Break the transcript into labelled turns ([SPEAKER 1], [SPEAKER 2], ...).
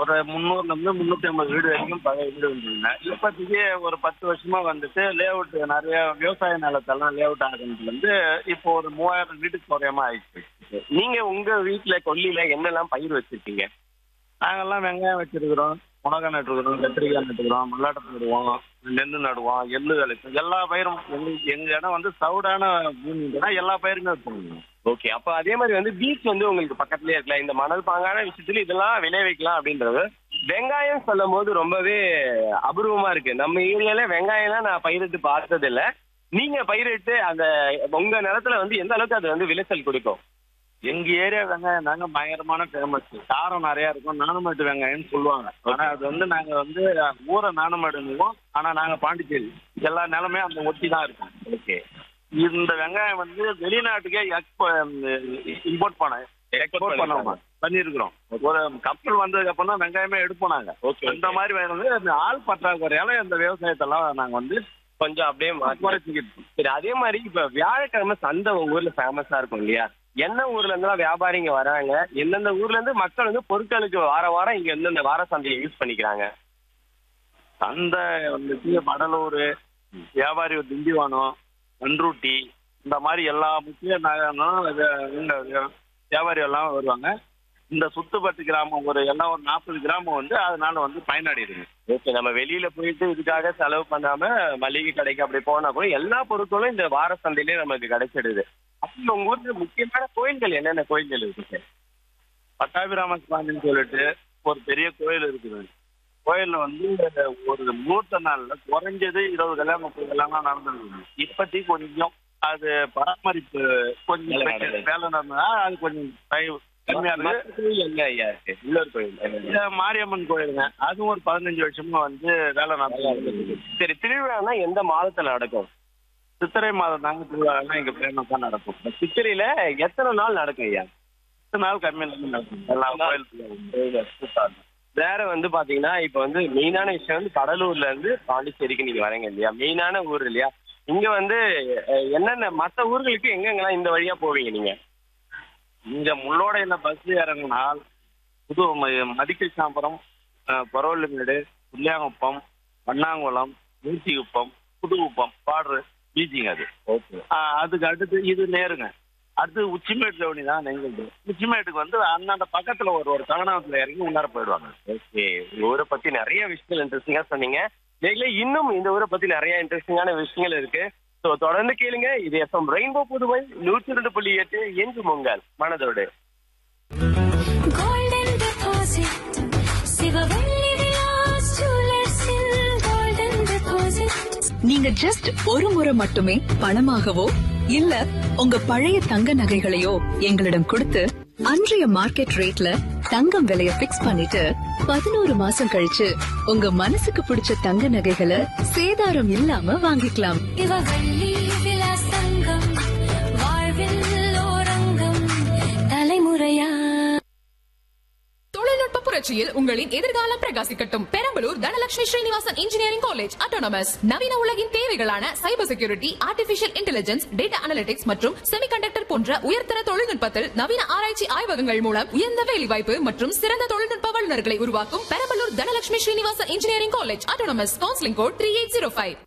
[SPEAKER 1] ஒரு முந்நூறுல இருந்து முந்நூத்தி ஐம்பது வீடு வரைக்கும் பழைய வீடு வந்துருங்க இப்போதைக்கு ஒரு பத்து வருஷமா வந்துட்டு லேஅவுட் நிறைய விவசாய நிலத்தெல்லாம் லேஅவுட் ஆகுறதுல இருந்து இப்போ ஒரு மூவாயிரம் வீட்டுக்கு குறையாம ஆயிடுச்சு
[SPEAKER 2] நீங்க உங்க வீட்டுல கொல்லியில என்னெல்லாம் பயிர் வச்சிருக்கீங்க
[SPEAKER 1] நாங்கெல்லாம் வெங்காயம் வச்சிருக்கிறோம் மிளகா நட்டுருக்கிறோம் கத்திரிக்காய் நட்டுக்கிறோம் மல்லாட்டை நடுவோம் நெல் நடுவோம் எள்ளு விளைச்சோம் எல்லா பயிரும் எங்க எங்க இடம் வந்து சவுடான பூமின்னா எல்லா பயிருமே வச்சிருக்கோம்
[SPEAKER 2] ஓகே அப்ப அதே மாதிரி வந்து பீச் வந்து உங்களுக்கு பக்கத்துலயே இருக்குல்ல இந்த மணல் பாங்கான விஷயத்துல இதெல்லாம் விளைவிக்கலாம் அப்படின்றது வெங்காயம் சொல்லும் போது ரொம்பவே அபூர்வமா இருக்கு நம்ம ஏரியால வெங்காயம்லாம் நான் பயிரிட்டு பார்த்தது இல்ல நீங்க பயிரிட்டு அந்த உங்க நிலத்துல வந்து எந்த அளவுக்கு அது வந்து விளைச்சல் கொடுக்கும்
[SPEAKER 1] எங்க ஏரியா வெங்காயம் தாங்க பயங்கரமான ஃபேமஸ் காரம் நிறைய இருக்கும் நானுமேட்டு வெங்காயம்னு சொல்லுவாங்க ஆனா அது வந்து நாங்க வந்து ஊரை நானுமேடுங்குவோம் ஆனா நாங்க பாண்டிச்சேரி எல்லா நிலமே அந்த ஒட்டி தான் இருக்கும்
[SPEAKER 2] ஓகே
[SPEAKER 1] இந்த வெங்காயம் வந்து வெளிநாட்டுக்கே இம்போர்ட் பண்ண எக்ஸ்போர்ட் பண்ணோமா பண்ணியிருக்கிறோம் ஒரு கப்பல் வந்ததுக்கு அப்புறம் தான் வெங்காயமே எடுப்போம் நாங்க
[SPEAKER 2] Okay,
[SPEAKER 1] அந்த மாதிரி வந்து அந்த ஆள் பற்றாக்குறையால இந்த விவசாயத்தெல்லாம் நாங்க வந்து
[SPEAKER 2] கொஞ்சம் அப்படியே மாத்தி-
[SPEAKER 1] குறைச்சிக்கிட்டு
[SPEAKER 2] சரி அதே மாதிரி இப்ப வியாழக்கிழமை சந்தை உங்க ஊர்ல ஃபேமஸா இருக்கும் இல்லையா என்ன ஊர்ல இருந்தெல்லாம் வியாபாரிங்க வராங்க எந்தெந்த ஊர்ல இருந்து மக்கள் வந்து பொருட்களுக்கு வார வாரம் இங்க வந்து இந்த வார சந்தையை யூஸ் பண்ணிக்கிறாங்க
[SPEAKER 1] சந்தை வந்துட்டு வடலூர் வியாபாரி திண்டிவனம் பன்ருட்டி இந்த மாதிரி எல்லா முக்கிய நகரங்களும் இது- இந்த வியாபாரி எல்லாம் வருவாங்க இந்த சுத்துப்பட்டு கிராமம் ஒரு எல்லாம் ஒரு நாற்பது கிராமம் வந்து அதனால வந்து பயனடையுதுங்க
[SPEAKER 2] ஓகே நம்ம வெளியில போயிட்டு இதுக்காக செலவு பண்ணாம மளிகை கடைக்கு அப்படி போனா கூட எல்லா பொருட்களும் இந்த வார சந்தையிலே நமக்கு கிடைச்சிடுது அப்படி உங்க ஊர்ல முக்கியமான கோயில்கள் என்னென்ன கோயில்கள் இருக்கு
[SPEAKER 1] பட்டாபிராம சுவாமின்னு சொல்லிட்டு ஒரு பெரிய கோயில் இருக்குது கோயில்ல வந்து ஒரு மூர்த்த நாள்ல குறைஞ்சது இருபது கல்யாணம் முப்பது கல்யாணம் நடந்துருக்கு இப்போதைக்கு கொஞ்சம் அது பராமரிப்பு கொஞ்சம்
[SPEAKER 2] வேலை
[SPEAKER 1] பிரச்சனை-
[SPEAKER 2] நடக்குது.
[SPEAKER 1] வேலை நடந்தா அது கொஞ்சம் தயவு கம்மியா இருக்கு
[SPEAKER 2] மற்ற கோயில் என்ன ஐயா இருக்கு இன்னொரு கோயில்
[SPEAKER 1] இது மாரியம்மன் கோயிலுங்க அதுவும் ஒரு பதினஞ்சு வருஷமா வந்து வேலை நடந்துருக்கு
[SPEAKER 2] சரி திருவிழானா எந்த மாதத்துல நடக்கும்
[SPEAKER 1] சித்திரை மாதம் தாங்க திருவிழாலாம் இங்க ஃபேமஸா நடக்கும்
[SPEAKER 2] சித்திரையில எத்தனை நாள் நடக்கும் ஐயா
[SPEAKER 1] பத்து நாள் கம்மியில் நடக்கும் எல்லா கோயிலுக்கும்
[SPEAKER 2] வேற வந்து பாத்தீங்கன்னா இப்ப வந்து மெயினான விஷயம் வந்து கடலூர்ல இருந்து பாண்டிச்சேரிக்கு நீங்க வரீங்க இல்லையா மெயினான ஊர் இல்லையா இங்க வந்து அஹ், என்னென்ன மத்த ஊர்களுக்கு எங்கெங்கெல்லாம் இந்த வழியா போவீங்க நீங்க
[SPEAKER 1] இங்க முள்ளோடையில பஸ் இறங்கினால் புது ம- மதிக்கசாம்பரம் பரவல்லுமேடு புள்ளியாங்குப்பம் வண்ணாங்குளம் மூச்சிக்குப்பம் புதுக்குப்பம் பாடுற பீச்சிங் அது
[SPEAKER 2] ஓகே
[SPEAKER 1] ஆஹ் அதுக்கு அடுத்து இது நேருங்க அடுத்து உச்சிமேட்டு லோனி தான் எங்களுக்கு உச்சிமேட்டுக்கு வந்து அந்தாண்ட பக்கத்துல ஒரு ஒரு தகனாவத்துல இறங்கி உள்ளார போயிடுவாங்க
[SPEAKER 2] ஓகே உங்க ஊரை பத்தி நிறைய விஷயங்கள் இன்ட்ரெஸ்டிங்கா சொன்னீங்க நீங்களே இன்னும் இந்த ஊரை பத்தி நிறைய இன்ட்ரெஸ்டிங்கான விஷயங்கள் இருக்கு ஸோ தொடர்ந்து கேளுங்க இது எஃப்எம் ரெயின்போ புதுவை நூற்றி ரெண்டு புள்ளி எட்டு என்று உங்கள் மனதோடு
[SPEAKER 3] Golden deposit. சிவவெள்ளி விலாஸ் ஜுவல்லர்ஸில் golden deposit.
[SPEAKER 4] நீங்க ஜஸ்ட் ஒரு முறை மட்டுமே பணமாகவோ இல்ல உங்க பழைய தங்க நகைகளையோ எங்களிடம் கொடுத்து அன்றைய மார்க்கெட் ரேட்ல தங்கம் விலைய பிக்ஸ் பண்ணிட்டு பதினோரு மாசம் கழிச்சு உங்க மனசுக்கு பிடிச்ச தங்க நகைகளை சேதாரம் இல்லாம வாங்கிக்கலாம்
[SPEAKER 3] சிவவெள்ளி விலாஸ் தங்கம். வாழ்வில் ஓரங்கம். தலைமுறையா
[SPEAKER 5] தொழில்நுட்ப புரட்சியில் உங்களின் எதிர்காலம் பிரகாசிக்கட்டும் Perambalur Dhanalakshmi Srinivasan engineering college autonomous நவீன உலகின் தேவைகளான cyber security artificial intelligence data analytics மற்றும் செமிகண்டக்டர் போன்ற உயர்தர தொழில்நுட்பத்தில் நவீன ஆராய்ச்சி ஆய்வகங்கள் மூலம் உயர்ந்த வேலைவாய்ப்பு மற்றும் சிறந்த தொழில்நுட்ப வல்லுநர்களை உருவாக்கும் Perambalur Dhanalakshmi Srinivasan engineering college autonomous counselling code three eight zero five